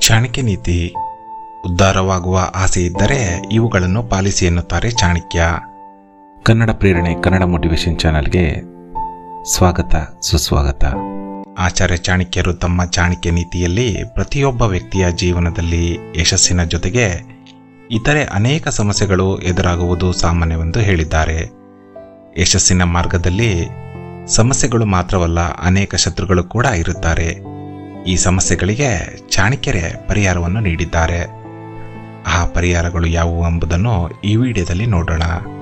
ಚಾಣಕ್ಯ ನೀತಿ ಉದ್ಧಾರವಾಗುವ ಆಸೆ ಇದ್ದರೆ ಇವುಗಳನ್ನು ಪಾಲಿಸಿ ಎನ್ನುತ್ತಾರೆ ಚಾಣಕ್ಯ ಕನ್ನಡ ಪ್ರೇರಣೆ ಕನ್ನಡ ಮೋಟಿವೇಶನ್ ಚಾನಲ್ಗೆ ಸ್ವಾಗತ ಸುಸ್ವಾಗತ ಆಚಾರ್ಯ ಚಾಣಕ್ಯರು ತಮ್ಮ ಚಾಣಕ್ಯ ನೀತಿಯಲ್ಲಿ ಪ್ರತಿಯೊಬ್ಬ ವ್ಯಕ್ತಿಯ ಜೀವನದಲ್ಲಿ ಯಶಸ್ಸಿನ ಜೊತೆಗೆ ಇತರೆ ಅನೇಕ ಸಮಸ್ಯೆಗಳು ಎದುರಾಗುವುದು ಸಾಮಾನ್ಯವೆಂದು ಹೇಳಿದ್ದಾರೆ ಯಶಸ್ಸಿನ ಮಾರ್ಗದಲ್ಲಿ ಸಮಸ್ಯೆಗಳು ಮಾತ್ರವಲ್ಲ ಅನೇಕ ಶತ್ರುಗಳು ಕೂಡ ಇರುತ್ತಾರೆ ಈ ಸಮಸ್ಯೆಗಳಿಗೆ ಚಾಣಕ್ಯರೇ ಪರಿಹಾರವನ್ನು ನೀಡಿದ್ದಾರೆ ಆ ಪರಿಹಾರಗಳು ಯಾವುವು ಎಂಬುದನ್ನು ಈ ವಿಡಿಯೋದಲ್ಲಿ ನೋಡೋಣ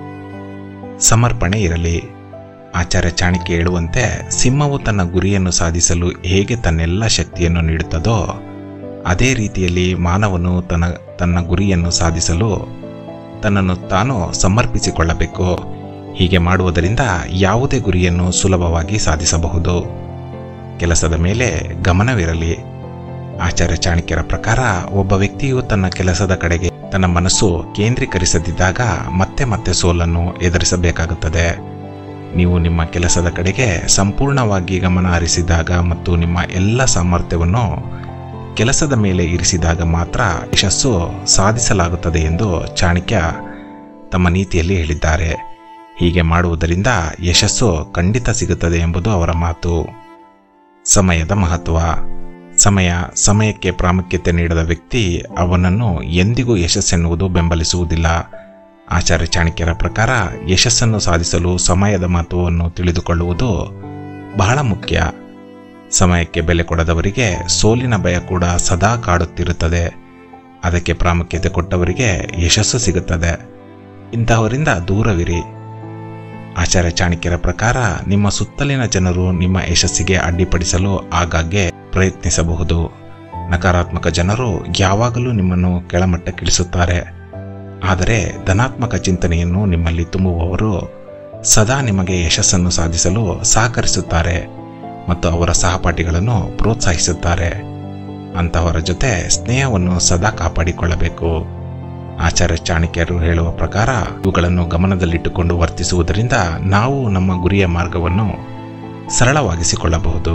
ಸಮರ್ಪಣೆ ಇರಲಿ ಆಚಾರ್ಯ ಚಾಣಕ್ಯ ಹೇಳುವಂತೆ ಸಿಂಹವು ತನ್ನ ಗುರಿಯನ್ನು ಸಾಧಿಸಲು ಹೇಗೆ ತನ್ನೆಲ್ಲ ಶಕ್ತಿಯನ್ನು ನೀಡುತ್ತದೋ ಅದೇ ರೀತಿಯಲ್ಲಿ ಮಾನವನು ತನ್ನ ತನ್ನ ಗುರಿಯನ್ನು ಸಾಧಿಸಲು ತನ್ನನ್ನು ತಾನು ಸಮರ್ಪಿಸಿಕೊಳ್ಳಬೇಕು ಹೀಗೆ ಮಾಡುವುದರಿಂದ ಯಾವುದೇ ಗುರಿಯನ್ನು ಸುಲಭವಾಗಿ ಸಾಧಿಸಬಹುದು ಕೆಲಸದ ಮೇಲೆ ಗಮನವಿರಲಿ ಆಚಾರ್ಯ ಚಾಣಕ್ಯರ ಪ್ರಕಾರ ಒಬ್ಬ ವ್ಯಕ್ತಿಯು ತನ್ನ ಕೆಲಸದ ಕಡೆಗೆ ತನ್ನ ಮನಸ್ಸು ಕೇಂದ್ರೀಕರಿಸದಿದ್ದಾಗ ಮತ್ತೆ ಮತ್ತೆ ಸೋಲನ್ನು ಎದುರಿಸಬೇಕಾಗುತ್ತದೆ ನೀವು ನಿಮ್ಮ ಕೆಲಸದ ಕಡೆಗೆ ಸಂಪೂರ್ಣವಾಗಿ ಗಮನ ಹರಿಸಿದಾಗ ಮತ್ತು ನಿಮ್ಮ ಎಲ್ಲ ಸಾಮರ್ಥ್ಯವನ್ನು ಕೆಲಸದ ಮೇಲೆ ಇರಿಸಿದಾಗ ಮಾತ್ರ ಯಶಸ್ಸು ಸಾಧಿಸಲಾಗುತ್ತದೆ ಎಂದು ಚಾಣಕ್ಯ ತಮ್ಮ ನೀತಿಯಲ್ಲಿ ಹೇಳಿದ್ದಾರೆ ಹೀಗೆ ಮಾಡುವುದರಿಂದ ಯಶಸ್ಸು ಖಂಡಿತ ಸಿಗುತ್ತದೆ ಎಂಬುದು ಅವರ ಮಾತು ಸಮಯದ ಮಹತ್ವ ಸಮಯ ಸಮಯಕ್ಕೆ ಪ್ರಾಮುಖ್ಯತೆ ನೀಡದ ವ್ಯಕ್ತಿ ಅವನನ್ನು ಎಂದಿಗೂ ಯಶಸ್ಸೆನ್ನುವುದು ಬೆಂಬಲಿಸುವುದಿಲ್ಲ ಆಚಾರ್ಯ ಚಾಣಕ್ಯರ ಪ್ರಕಾರ ಯಶಸ್ಸನ್ನು ಸಾಧಿಸಲು ಸಮಯದ ಮಹತ್ವವನ್ನು ತಿಳಿದುಕೊಳ್ಳುವುದು ಬಹಳ ಮುಖ್ಯ ಸಮಯಕ್ಕೆ ಬೆಲೆ ಕೊಡದವರಿಗೆ ಸೋಲಿನ ಭಯ ಕೂಡ ಸದಾ ಕಾಡುತ್ತಿರುತ್ತದೆ ಅದಕ್ಕೆ ಪ್ರಾಮುಖ್ಯತೆ ಕೊಟ್ಟವರಿಗೆ ಯಶಸ್ಸು ಸಿಗುತ್ತದೆ ಇಂತಹವರಿಂದ ದೂರವಿರಿ ಆಚಾರ್ಯ ಚಾಣಕ್ಯರ ಪ್ರಕಾರ ನಿಮ್ಮ ಸುತ್ತಲಿನ ಜನರು ನಿಮ್ಮ ಯಶಸ್ಸಿಗೆ ಅಡ್ಡಿಪಡಿಸಲು ಆಗಾಗ್ಗೆ ಪ್ರಯತ್ನಿಸಬಹುದು ನಕಾರಾತ್ಮಕ ಜನರು ಯಾವಾಗಲೂ ನಿಮ್ಮನ್ನು ಕೆಳಮಟ್ಟಕ್ಕಿಳಿಸುತ್ತಾರೆ ಆದರೆ ಧನಾತ್ಮಕ ಚಿಂತನೆಯನ್ನು ನಿಮ್ಮಲ್ಲಿ ತುಂಬುವವರು ಸದಾ ನಿಮಗೆ ಯಶಸ್ಸನ್ನು ಸಾಧಿಸಲು ಸಹಕರಿಸುತ್ತಾರೆ ಮತ್ತು ಅವರ ಸಹಪಾಠಿಗಳನ್ನು ಪ್ರೋತ್ಸಾಹಿಸುತ್ತಾರೆ ಅಂತಹವರ ಜೊತೆ ಸ್ನೇಹವನ್ನು ಸದಾ ಕಾಪಾಡಿಕೊಳ್ಳಬೇಕು ಆಚಾರ್ಯ ಚಾಣಕ್ಯರು ಹೇಳುವ ಪ್ರಕಾರ ಇವುಗಳನ್ನು ಗಮನದಲ್ಲಿಟ್ಟುಕೊಂಡು ವರ್ತಿಸುವುದರಿಂದ ನಾವು ನಮ್ಮ ಗುರಿಯ ಮಾರ್ಗವನ್ನು ಸರಳವಾಗಿಸಿಕೊಳ್ಳಬಹುದು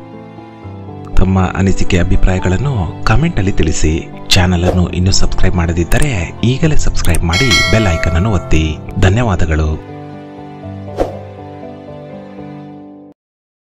ತಮ್ಮ ಅನಿಸಿಕೆ ಅಭಿಪ್ರಾಯಗಳನ್ನು ಕಾಮೆಂಟಲ್ಲಿ ತಿಳಿಸಿ ಚಾನಲ್ ಅನ್ನು ಇನ್ನೂ ಸಬ್ಸ್ಕ್ರೈಬ್ ಮಾಡದಿದ್ದರೆ ಈಗಲೇ ಸಬ್ಸ್ಕ್ರೈಬ್ ಮಾಡಿ ಬೆಲ್ ಐಕನ್ ಅನ್ನು ಒತ್ತಿ ಧನ್ಯವಾದಗಳು